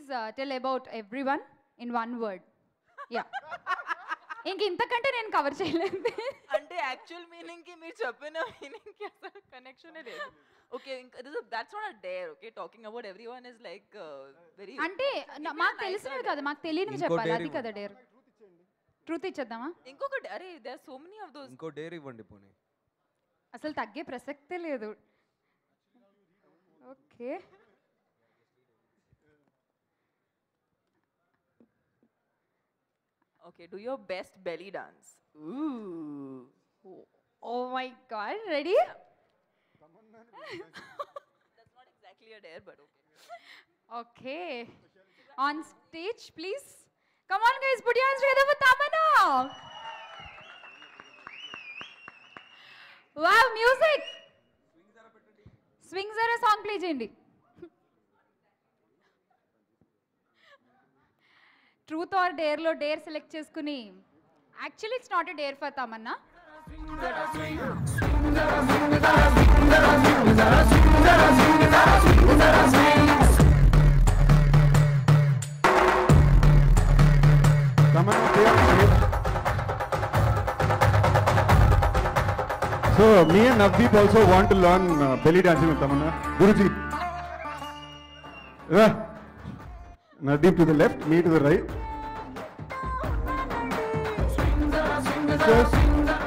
Tell about everyone in one word yeah ఇంక ఇంతకంటే నేను కవర్ చేయలేదు అంటే యాక్చువల్ మీనింగ్ కి మీరు చెప్పిన మీనింగ్ కి అసలు కనెక్షన్ లేదు ఓకే ఇంకా that's not a dare okay talking about everyone is like very అంటే న- మాకు తెలిసినవి కదా మాకు తెలియనివి ఇంకో చెప్పాలి dare అది కదా డేర్ ట్రూత్ ఇచ్చేద్దామా ఇంకొకటి అరే they are so many of those ఇంకో డేర్ ఇవ్వండి పోనీ అసలు తగ్గే ప్రసక్తే లేదు okay okay do your best belly dance oh my god ready that's not exactly a dare but okay okay on stage please come on guys put your hands together for Tamannaah wow music swing జరా song play చేయండి truth or dare లో dare select చేసుకుని actually it's not a dare for Tamannaah So me and Navdeep also want to learn uh, belly dancing with Tamanna. Guruji. Uh, Navdeep to the left, me to the right. Sisters.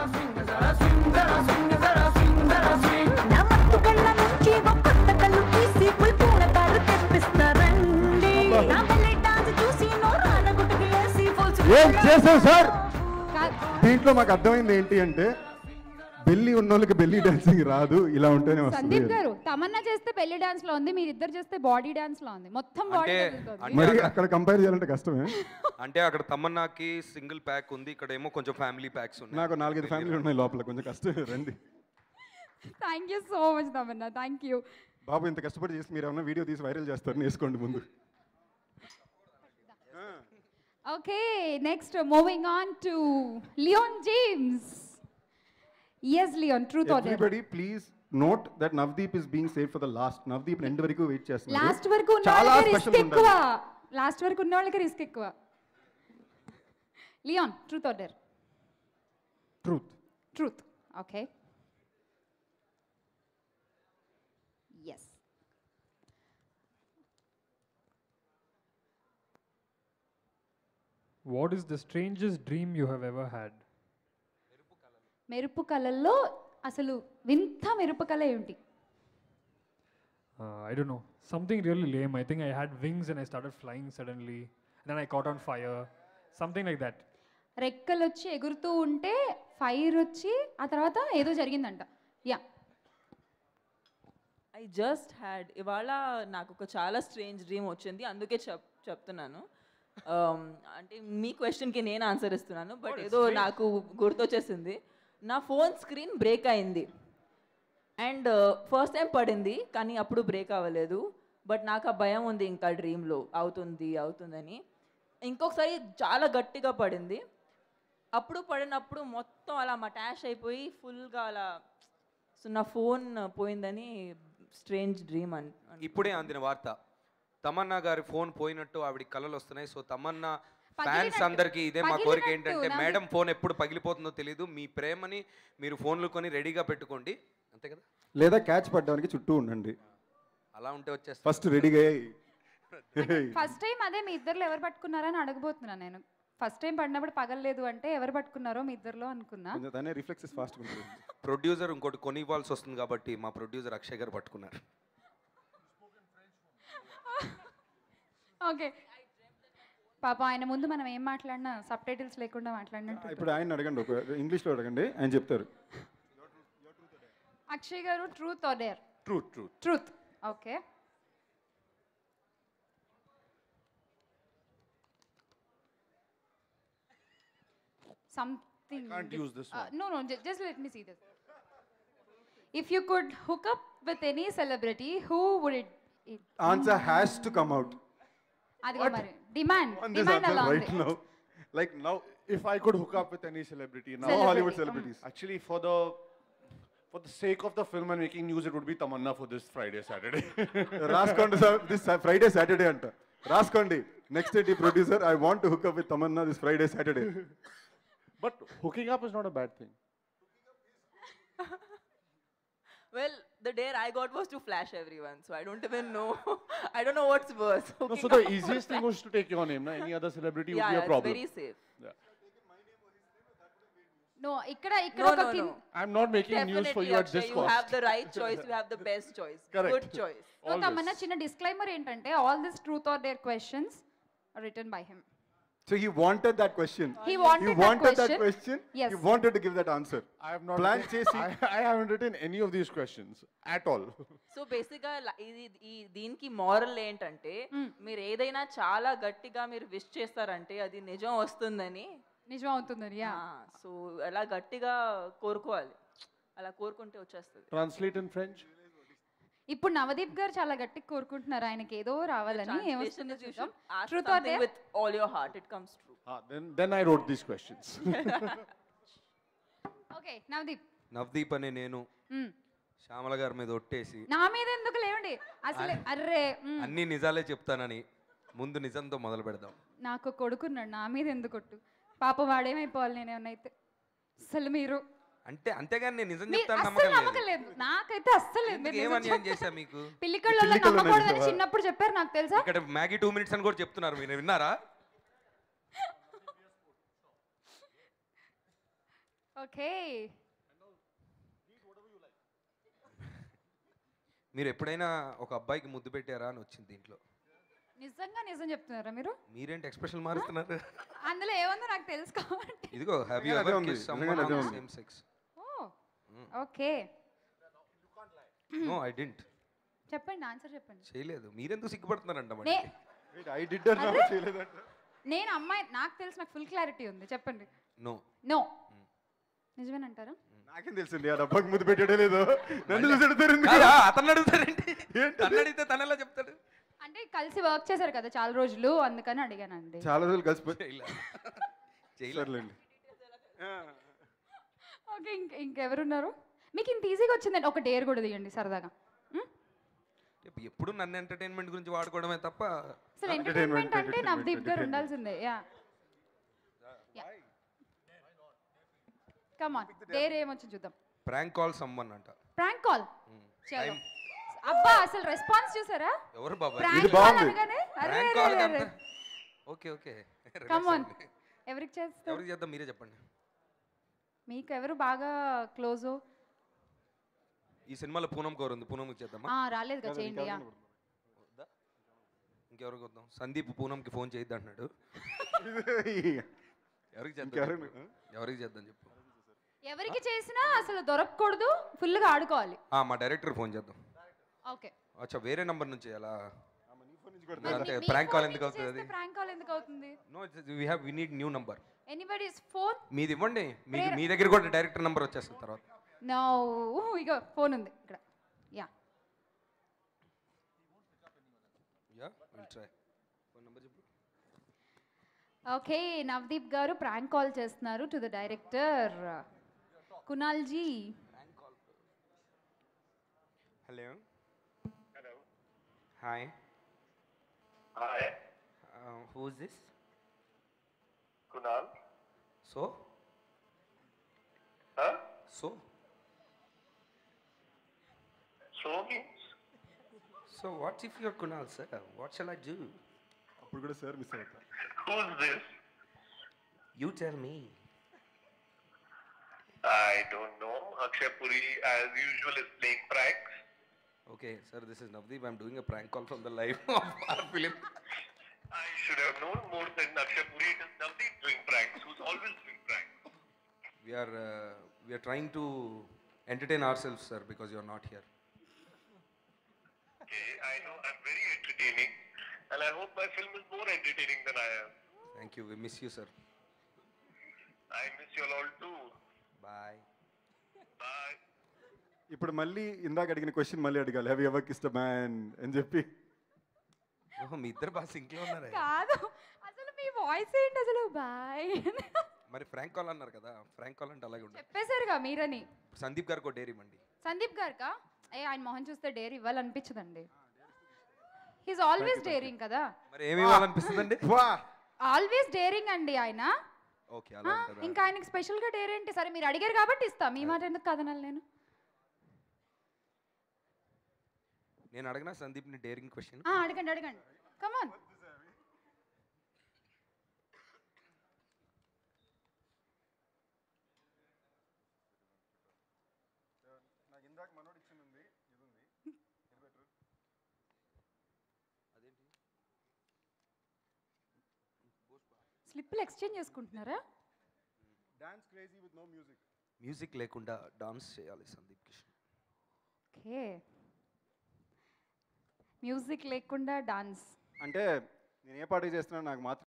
నా మత్తు కళ్ళ నుంచి ఒక కొత్త కళ్ళు తీసి పుల్పూల తారు తెప్పిస్తారండి నా బల్లె డాన్స్ చూసి నోరాన గుట్టుకు వేసి ఫుల్ ఏం చేసావు సార్ కా- దీంట్లో మాకు అర్థమైంది ఏంటి అంటే బెల్లి ఉన్న వాళ్ళకి బెల్లి డాన్సింగ్ రాదు ఇలా ఉంటేనే వస్తుంది సందీప్ గారు తమన్నా చేస్తే పెళ్లి డాన్స్ లో ఉంది మీరిద్దరు చేస్తే బాడీ డాన్స్ లో ఉంది మొత్తం బాడీ అంటే అంటే మరి అక్కడ- అక్కడ కంపేర్ చేయాలంటే కష్టమే అంటే అక్కడ తమన్నాకి సింగిల్ ప్యాక్ ఉంది ఇక్కడ ఏమో కొంచెం ఫ్యామిలీ ప్యాక్స్ ఉన్నాయి నాకు నాలుగైదు ఫ్యామిలీ ఉన్నాయి లోపల కొంచెం కష్టమే రండి thank you so much Tamannaah thank you బాబు ఇంత కష్టపడి చేసి మీరు ఏమైనా వీడియో తీసి వైరల్ చేస్తారు వేసుకోండి ముందు okay next moving on to Leon James yes Leon truth or everybody please note that Navdeep is being save for the last Navdeep end వరకు వెయిట్ చేస్తున్నారు లాస్ట్ వరకు ఉన్న చాలా వాళ్ళకి రిస్క్ స్పెషల్ ఎక్కువ లాస్ట్ వరకు ఉన్న వాళ్ళకి రిస్క్ ఎక్కువ Leon truth or dare truth truth okay yes What is the strangest dream you have ever had? మెరుపు కళల్లో అసలు వింత మెరుపు కళ ఏమిటి Uh, I don't know. Something really lame. I think I had wings and I started flying suddenly. And then I caught on fire. Something like that. రెక్కలు వచ్చి ఎగురుతూ ఉంటే ఫైర్ వచ్చి ఆ తర్వాత ఏదో జరిగిందంట యా ఐ జస్ట్ హ్యాడ్ ఇవాళ నాకు ఒక చాలా స్ట్రేంజ్ డ్రీమ్ వచ్చింది అందుకే చెప్ చెప్తున్నాను Um, అంటే మీ క్వశ్చన్కి నేను ఆన్సర్ ఇస్తున్నాను బట్ ఏదో నాకు గుర్తొచ్చేసింది నా ఫోన్ స్క్రీన్ బ్రేక్ అయింది అండ్ ఫస్ట్ టైం పడింది కానీ అప్పుడు బ్రేక్ అవ్వలేదు బట్ నాకు ఆ భయం ఉంది ఇంకా డ్రీమ్లో అవుతుంది అవుతుందని ఇంకొకసారి చాలా గట్టిగా పడింది అప్పుడు పడినప్పుడు మొత్తం అలా మటాష్ అయిపోయి ఫుల్గా అలా సో నా ఫోన్ పోయిందని స్ట్రేంజ్ డ్రీమ్ అని ఇప్పుడే అందిన వార్త తమన్నా గారి ఫోన్ పోయినట్టు ఆవిడ కళలు వస్తున్నాయి సో తమన్నా ఫ్యాన్స్ పగిలినట్టు. అందరికీ ఇదే మా కోరిక పగిలినట్టు ఏంటంటే నాకు- మేడం ఫోన్ ఎప్పుడు పగిలిపోతుందో తెలియదు మీ ప్రేమని మీరు ఫోన్లు కొని రెడీగా పెట్టుకోండి అంతే కదా లేదా క్యాచ్ పడడానికి చుట్టూ ఉండండి అలా ఉంటే వచ్చేస్తా ఫస్ట్ రెడీగా ఫస్ట్ టైం అదే మీ ఇద్దరులో ఎవరు పట్టుకున్నారని అడగబోతున్నాను నేను ఫస్ట్ టైం పడినప్పుడు పగలలేదు అంటే ఎవరు పట్టుకున్నారో మీ ఇద్దరులో అనుకున్నా కొంచెం తనే రిఫ్లెక్సెస్ ఫాస్ట్ ఉంటుంది ప్రొడ్యూసర్ ఇంకోటి కొని ఇవ్వాల్సి వస్తుంది కాబట్టి మా ప్రొడ్యూసర్ అక్షయ్ గారు పట్టుకున్నారు ఓకే పాప ఆయన ముందు మనం ఏం మాట్లాడినా సబ్ టైటిల్స్ లేకుండా మాట్లాడినట్టు ఇప్పుడు ఆయన అడగండి ఒక ఇంగ్లీష్లో అడగండి ఆయన చెప్తారు Akshay garu truth or dare truth truth truth okay something can't use this uh, no no ju- just let me see this if you could hook up with any celebrity who would it, it answer has to come out అదిగో మరి demand on this demand answer అలా right ఉంది now like now If I could hook up with any celebrity now, no Celebrity, Hollywood um, celebrities actually for the for the sake of the film and making news, it would be Tamanna for this Friday, Saturday. రాసుకోండి sir this Friday Saturday అంట రాసుకోండి next ఏంటి producer I want hook up with Tamannaah this Friday Saturday But hooking up is not a bad thing. Well, the dare I got was to flash everyone, so I don't even know. I don't know what's worse. No, hooking so the up- easiest thing was to take your name. Na? Any other celebrity yeah, would be yeah, a problem. it's very safe. No ఇక్కడ ఇక్కడ No, ఒక no, kin- no. I'm not making news for Definitely, you at Akshay, this you cost. have the right choice. You have the best choice. Correct. Good choice. So Always. Tamannaah చిన్న disclaimer ఏంటంటే all this truth or dare questions written by him so he wanted that question He wanted he that wanted that question. question Yes. he wanted to give that answer I have not Plan written, చేసి I, I haven't written any of these questions at all. So బేసిక్గా ఇది ఈ దీనికి moral ఏంటంటే మీరు ఏదైనా చాలా గట్టిగా మీరు విష్ చేస్తారంటే అది నిజం వస్తుందని నిజం అవుతుందని యా సో అలా గట్టిగా కోరుకోవాలి అలా కోరుకుంటే వచ్చేస్తుంది Translate in French. ఇప్పుడు నవదీప్ గారు చాలా గట్టిగా కోరుకుంటున్నారు ఆయనకి ఏదో రావాలని ఏమొస్తుందో చూద్దాం truth or dare with all your heart it comes true Ah, then, then I wrote these questions. Okay Navdeep Navdeep అనే నేను మ్మ్. శ్యామల గారి మీద ఒట్టేసి నా మీద ఎందుకు లేవండి అసలు అర్రే మ్మ్. అన్ని నిజాలే చెప్తానని ముందు నిజంతో మొదలు పెడదాం నాకు ఒక కొడుకున్నాడు నా మీద ఎందుకు కొట్టు పాప వాడేమైపోవాలి నేను ఏమన్నా అయితే అసలు మీరు అంటే అంతేగాని నేను నిజం మీ- చెప్తాను అస్సలు నమ్మకం నమ్మకం లేదు లేదు నాకైతే అస్సలు లేదు ఎందుకు మీరు ఏం నిజం అన్యాయం చెప్తే- చేశా మీకు పిల్లికళ్ళలో పిల్లికళ్ళలో నమ్మకూడదని నడిచావా? చిన్నప్పుడు చెప్పారు నాకు తెలుసా ఇక్కడ మ్యాగీ టూ మినిట్స్ అని కూడా చెప్తున్నారు మీరు విన్నారా ఓకే మీరు ఎప్పుడైనా ఒక అబ్బాయికి ముద్దు పెట్టారా అని వచ్చింది దీంట్లో నిజంగా నిజం చెప్తున్నారా మీరు మీరేంటి ఎక్స్ప్రెషన్ మారుస్తున్నారు అందులో ఏముందో నాకు తెలుసు కాబట్టి ఇదిగో హ్యావ్ యూ నిజంగానే అదే ఎవర్ ఉంది. కిస్ నిజంగానే అదే సమ్వన్ ఉంది. Same sex oh okay no I didn't చెప్పండి ఆన్సర్ చెప్పండి చేయలేదు మీరెందుకు సిగ్గుపడుతున్నారంట మరి నే ఐ డిడ్ చేయలేదంట నేను అమ్మాయి నాకు తెలుసు నాకు ఫుల్ క్లారిటీ ఉంది చెప్పండి నో నో నిజమేనంటారా నాకేం తెలిసింది ఆ డబ్బాకి ముద్దు పెట్టాడే లేదో నన్ను చూసి అడుగుతారు ఎందుకు? అతను అడుగుతారండి తను అడిగితే తను ఎలా చెప్తాడు అంటే కలిసి వర్క్ చేశారు కదా చాలా రోజులు అందుకని అడిగానండి చాలా రోజులు కలిసిపోయి చేయలే చేయలే సర్లేండి ఓకే ఇంక ఇంకెవరున్నారు మీకు ఇంత ఈజీగా వచ్చిందండి ఒక డేర్ కూడా తీయండి సరదాగా మ్? ఎప్పుడు నన్ను ఎంటర్టైన్మెంట్ గురించి వాడుకోవడమే తప్ప అసలు Entertainment, ఎంటర్టైన్మెంట్ అంటే entertainment, నవదీప్ గారు entertainment. ఉండాల్సిందే యా కమాన్ డేర్ ఏమొచ్చింది చూద్దాం ప్రాంక్ కాల్ సమ్మన్ అంట ప్రాంక్ కాల్ చలో Time. అబ్బా అసలు రెస్పాన్స్ చూసారా ఎవరు బాబా ప్రాంక్ కాల్ బాగుంది. అనగానే అరే ప్రాంక్ అరే, కాల్ అరే, కంటే అరే. ఓకే ఓకే కమ్ ఆన్ ఎవరికి చేస్తారు ఎవరికి చేద్దాం మీరే చెప్పండి మీకు ఎవరు బాగా క్లోజ్ ఈ సినిమాలో పూనం కౌర్ ఉంది పూనంకి చేద్దామా రాలేదు కదా చేయండి యా ఇంకెవరికి వద్దాం సందీప్ పూనంకి ఫోన్ చేయొద్దు అంటున్నాడు ఎవరికి చేద్దాం ఇంకెవరు? చెప్పు. ఎవరికి చేద్దాం చెప్పు ఎవరికి చేసినా అసలు దొరకకూడదు ఫుల్గా ఆడుకోవాలి ఆ, మా డైరెక్టర్ ఫోన్ చేద్దాం ఓకే అచ్చా వేరే నంబర్ నుంచి అలా అంతే ప్రాంక్ కాల్ ఎందుకు అవుతుంది అది ప్రాంక్ కాల్ ఎందుకు అవుతుంది no we have we need new number anybody's phone మీది ఇవ్వండి మీకు మీ దగ్గర కూడా డైరెక్టర్ నంబర్ వచ్చేస్తుంది తర్వాత నో ఇగో ఫోన్ ఉంది ఇక్కడ yeah yeah will try phone number చెప్పు okay Navdeep garu prank call చేస్తున్నారు to the director Kunal ji hello hello hi Hi, who is this Kunal. So Huh? So So means? So what's if your Kunal sir what shall I do అప్పుడు కూడా sir miss అవుతా Who's this? You tell me I don't know. Akshay Puri, as usual, is playing pranks. Okay sir this is Navdeep I'm doing a prank call from the live of our film I should have known more than Akshay Puri. It is Navdeep doing pranks, who's always doing pranks. we are uh, we are trying to entertain ourselves sir because you are not here Okay, I know I'm very entertaining, and I hope my film is more entertaining than I am. thank you we miss you sir I miss you all too. bye Bye. ఇప్పుడు మళ్ళీ ఇందాక అడిగిన question మళ్ళీ అడగాలి have ever కిస్ట్ man అని చెప్పి ఓహో మీ ఇద్దరు బాగా సింక్లో ఉన్నారా కాదు అసలు మీ వాయిస్ ఏంటి అసలు బాయ్ మరి ఫ్రాంక్ కాల్ అన్నారు కదా ఫ్రాంక్ కాల్ అంటే అలాగే ఉంటుంది చెప్పేశారుగా మీరని సందీప్ గారికి డేరీ ఇవ్వండి సందీప్ గారికా ఏ ఆయన మొహం చూస్తే డేర్ ఇవ్వాలనిపించదండి హీస్ ఆల్వేస్ డేరింగ్ కదా మరి ఏమి ఇవ్వాలనిపిస్తుందండి వా ఆల్వేస్ డేరింగ్ అండి ఆయన ఓకే అలా ఆ, అంటారా? ఇంకా ఆయనకి స్పెషల్గా డేర్ ఏంటి సరే మీరు అడిగారు కాబట్టి ఇస్తా మీ మాట ఎందుకు కదనాలి నేను నేను అడిగిన సందీప్ని డేరింగ్ క్వశ్చన్ ఆ, అడగండి అడగండి కమాన్ నాకు ఇందాక మనోడు ఇచ్చింది ఉంది ఇది ఉంది ఇది బెటర్ స్లిప్పులు ఎక్స్చేంజ్ చేసుకుంటున్నారా dance crazy with no music music లేకుండా డాన్స్ చేయాలి సందీప్ కిషన్ ఓకే మ్యూజిక్ లేకుండా డాన్స్ అంటే నేను ఏ పార్టీ చేస్తున్నా నాకు మాత్రం